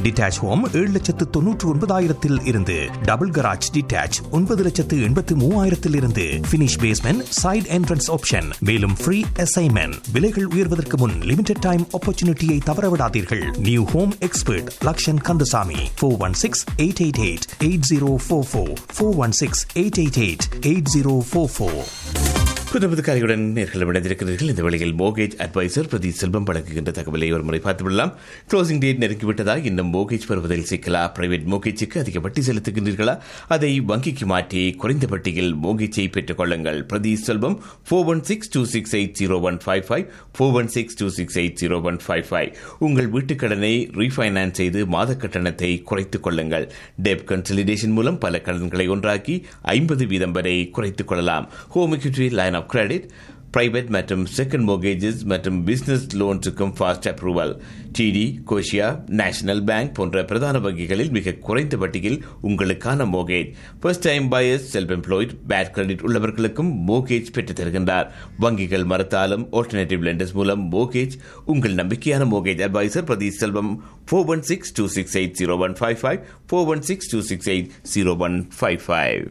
detach home ஏழு லட்சத்து தொன்னூற்று ஒன்பதாயிரத்தில் இருந்து டபுள் கராஜ் டிட்டாச் ஒன்பது லட்சத்து எண்பத்து மூவாயிரத்தில் இருந்து finish basement side entrance option மேலும் ஃப்ரீ அசைன்மெண்ட் விலைகள் உயர்வதற்கு முன் லிமிடெட் டைம் ஆப்பர்ச்சுனிட்டியை தவறவிடாதீர்கள் new home expert Lakshan Kandasamy four one six eight eight eight eight zero four four four one six eight eight eight eight zero four four புதுமதுக்காரியுடன் நேர்கள் இணைந்திருக்கிறீர்கள் இந்த வேளையில் மோகேஜ் அட்வைசர் பிரதி செல்வம் வழங்குகின்ற தகவலை ஒரு முறை பார்த்துவிடலாம் க்ளோசிங் டேட் நெருங்கிவிட்டதா இன்னும் மோகேஜ் பெறுவதில் சிக்கலா பிரைவேட் மோகேஜுக்கு அதிக வட்டி செலுத்துகின்றீர்களா அதை வங்கிக்கு மாற்றி குறைந்த வட்டியில் மோகேஜை பெற்றுக் கொள்ளுங்கள் Prathi Selvam four one six two six eight zero one five five four one six two six eight zero one five five உங்கள் வீட்டுக் கடனை ரீஃபைனான்ஸ் செய்து மாத கட்டணத்தை குறைத்துக் கொள்ளுங்கள் டெப் கன்சலிடேஷன் மூலம் பல கடன்களை ஒன்றாக்கி ஐம்பது வீதம் வரை குறைத்துக் கொள்ளலாம் home equity line of credit private மற்றும் செகண்ட் மோகேஜஸ் மற்றும் பிசினஸ் லோன்ஸுக்கும் ஃபாஸ்ட் அப்ரூவல் டிடி கோஷியா நேஷனல் பேங்க் போன்ற பிரதான வங்கிகளில் மிக குறைந்த வட்டியில் உங்களுக்கான mortgage first time buyers self employed bad credit உள்ளவர்களுக்கும் மோகேஜ் பெற்றுத் தருகின்றார் வங்கிகள் மறுத்தாலும் ஆல்டர்னேட்டிவ் லெண்டர்ஸ் மூலம் மோகேஜ் உங்கள் நம்பிக்கையான mortgage advisor Prathi Selvam four one six two six eight zero one five five four one six two six eight zero one five five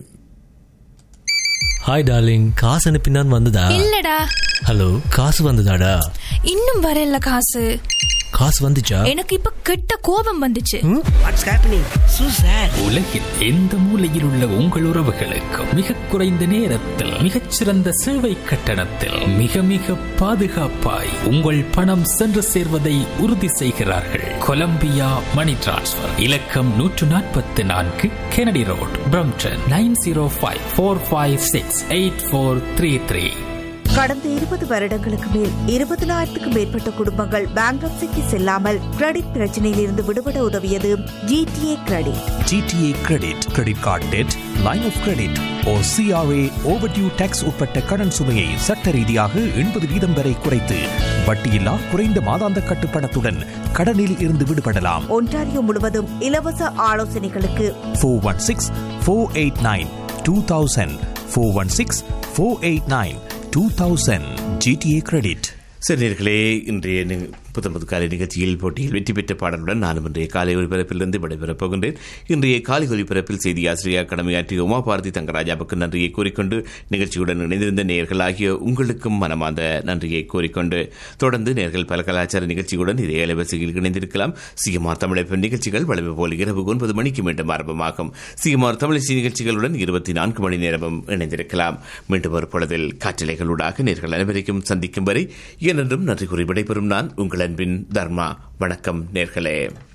hi darling காசு அனுப்பினான் வந்ததா இல்லடா ஹலோ காசு வந்ததாடா இன்னும் வரல காசு காசு வந்துச்சா எனக்கு இப்ப கெட்ட கோபம் வந்துச்சு வாட்ஸ் ஹேப்பனிங் சூ சார் உலகில் எந்த மூலையில் உள்ள உங்கள் உறவுகளுக்கும் மிக குறைந்த நேரத்தில் மிகச்சிறந்த சேவை கட்டணத்தில் மிக மிக பாதுகாப்பாய் உங்கள் பணம் சென்று சேர்வதை உறுதி செய்கிறார்கள் கொலம்பியா மணி டிரான்ஸ்ஃபர் இலக்கம் நூற்று நாற்பத்தி நான்கு Kennedy road Brampton nine zero five four five six eight four three three கடந்த இருபது வருடங்களுக்கு மேல் இருபதனாயிரத்துக்கும் மேற்பட்ட குடும்பங்கள் பேங்க்ரப்சிக்கு செல்லாமல் கிரெடிட் பிரச்சனையில் இருந்து விடுபட உதவியது GTA credit GTA credit credit card debt line of credit ஓ சிஆர்ஏ ஓவர்டியூ டேக்ஸ் உட்பட்ட கடன் சுமையை சட்ட ரீதியாக எண்பது வீதம் வரை குறைத்து வட்டியில்லா குறைந்த மாதாந்த கட்டுப்பணத்துடன் கடனில் இருந்து விடுபடலாம் ஒன்டாரியோ முழுவதும் இலவச ஆலோசனைகளுக்கு four one six four eight nine two thousand four one six four eight nine two thousand GTA credit சரி நேர்களே இன்றைய நி- புத்தம்பது காலை நிகழ்ச்சியில் போட்டியில் வெற்றி பெற்ற பாடலுடன் நானும் இன்றைய காலை ஒலிபரப்பிலிருந்து விடைபெறப் போகின்றேன் இன்றைய காலை ஒலிபரப்பில் செய்தி ஆசிரியர் கடமையாற்றிய உமா பாரதி தங்கராஜாவுக்கு நன்றியை கூறிக்கொண்டு நிகழ்ச்சியுடன் இணைந்திருந்த நேர்களாகிய உங்களுக்கும் மனமார்ந்த நன்றியை கூறிக்கொண்டு தொடர்ந்து நேர்கள் பல கலாச்சார நிகழ்ச்சிகளுடன் இதே அலைவரிசையில் இணைந்திருக்கலாம் சிஎம்ஆர் தமிழக நிகழ்ச்சிகள் வளமை போல் இரவு ஒன்பது மணிக்கு மீண்டும் ஆரம்பமாகும் சிஎம்ஆர் தமிழிசை நிகழ்ச்சிகளுடன் இருபத்தி நான்கு மணி நேரமும் இணைந்திருக்கலாம் மீண்டும் ஒரு பொழுதில் காற்றலைகளூடாக நேர்கள் அனைவரைக்கும் சந்திக்கும் வரை ஏனென்றும் நன்றி கூறி விடைபெறும் நான் உங்கள் அன்பின் தர்மா வணக்கம் நேர்களே